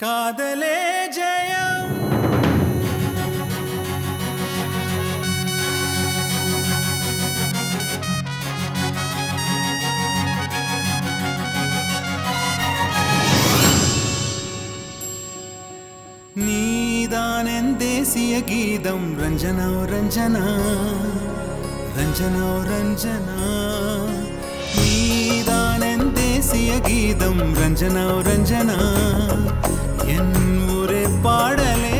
காதலே ஜெயம் நீதான் என் தேசிய கீதம் ரஞ்சனா ஓ ரஞ்சனா ரஞ்சனா ஓ ரஞ்சனா நீதான் என் தேசிய கீதம் ரஞ்சனா ஓ ரஞ்சனா என் ஒரே பாடலே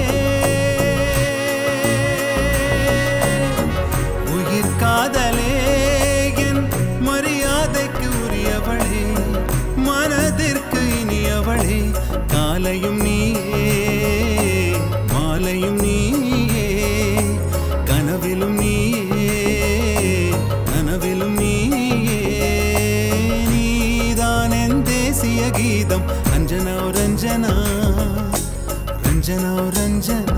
உயிர் காதலே என் மரியாதைக்கு உரியவளே மனதிற்கு இனியவளே காலையும் நீயே மாலையும் நீயே கனவிலும் நீயே கனவிலும் நீயே நீதான் என் தேசிய கீதம் அஞ்சனா ஓ ரஞ்சனா ரஞ்சனா ஓ ரஞ்சனா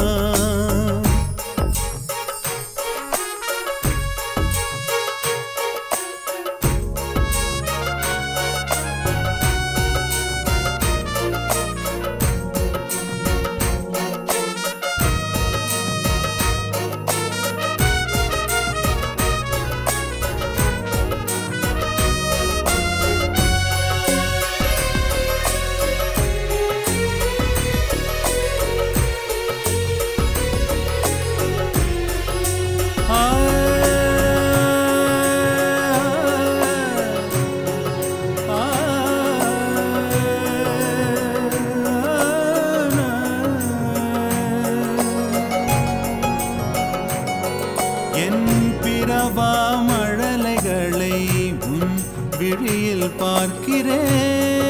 என் பிறவா மழலைகளை உன் விழியில் பார்க்கிறேன்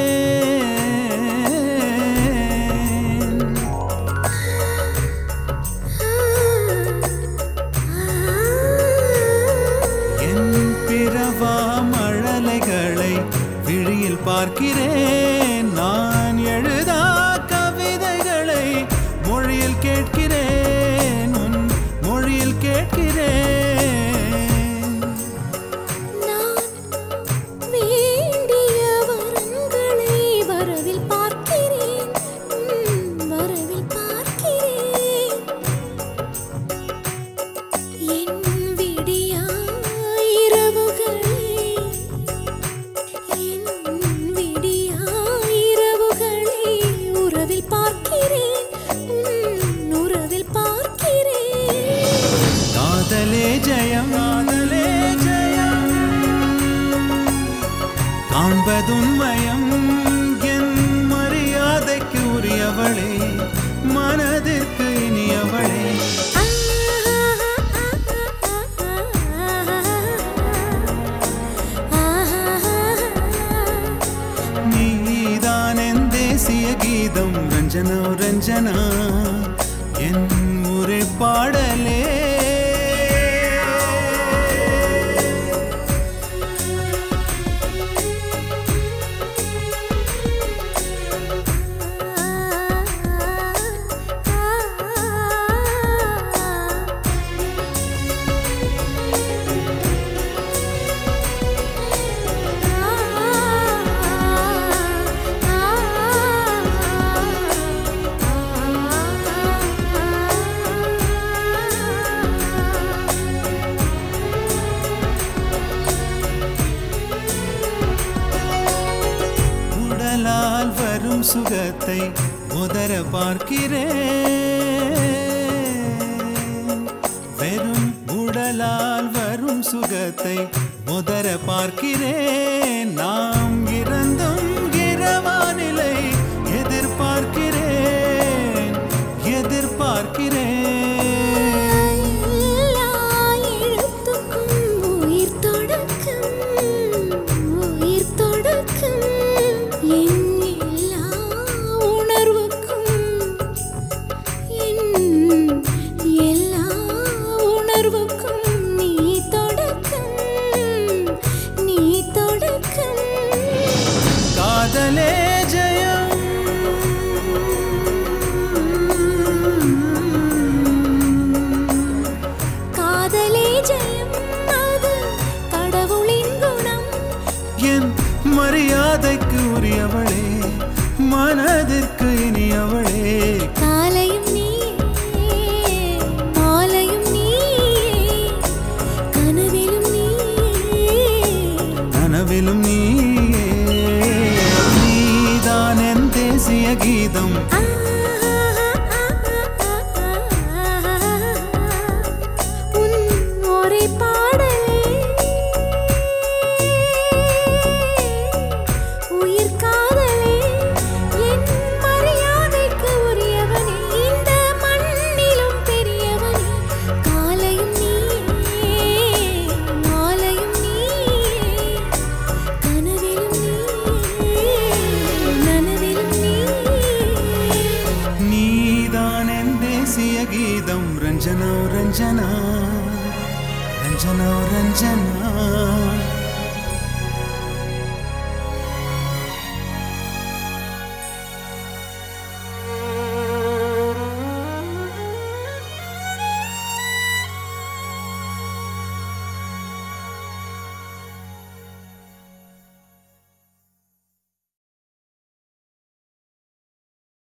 என் பிறவா மழலைகளை விழியில் பார்க்கிறேன் நான் எழுதா கவிதைகளை மொழியில் கேட்கிறேன் உன் மொழியில் கேட்கிறேன் நான் வேண்டிய வரங்களை வரவில் பார்க்கிறேன் உம், வரவில் பார்க்கிறேன் என் விடியா இரவுகளை என் விடியா இரவுகளை உறவில் பார்க்கிறேன் உம், உறவில் பார்க்கிறேன் காதலே ஜெயம் காதலே ஜெயம் காண்பதுண்மயம் என் மரியாதைக்கு உரியவளே மனதிற்கு இனியவளே நீதான் என் தேசிய கீதம் ரஞ்சனா ஓ ரஞ்சனா என் ஒரே பாடலே உடலால் வரும் சுகத்தை உதர பார்க்கிறேன் வெறும் உடலால் வரும் சுகத்தை உதர பார்க்கிறேன் நாம் இறந்தும் இரவானிலை எதிர்பார்க்கிறேன் எதிர்பார்க்கிறேன் எல்லா எழுத்துக்கும் உயிர் தொடக்கம் உயிர் தொடக்கம் என் எல்லா உணர்வுக்கும் என் எல்லா உணர்வுக்கும் நீ தொடக்கம் நீ தொடக்கம் தேசிய கீதம் உன் ஒரே பாடலே உயிர் காதலே என் மரியாதைக்கு உரியவனே இந்த மண்ணிலும் பெரியவனே காலையும் நீயே மாலையும் நீயே கனவிலும் நீயே நனவிலும் நீயே நீதான் என் தேசிய கீதம் ரஞ்சனா ரஞ்சனா ரஞ்சனா ரஞ்சனா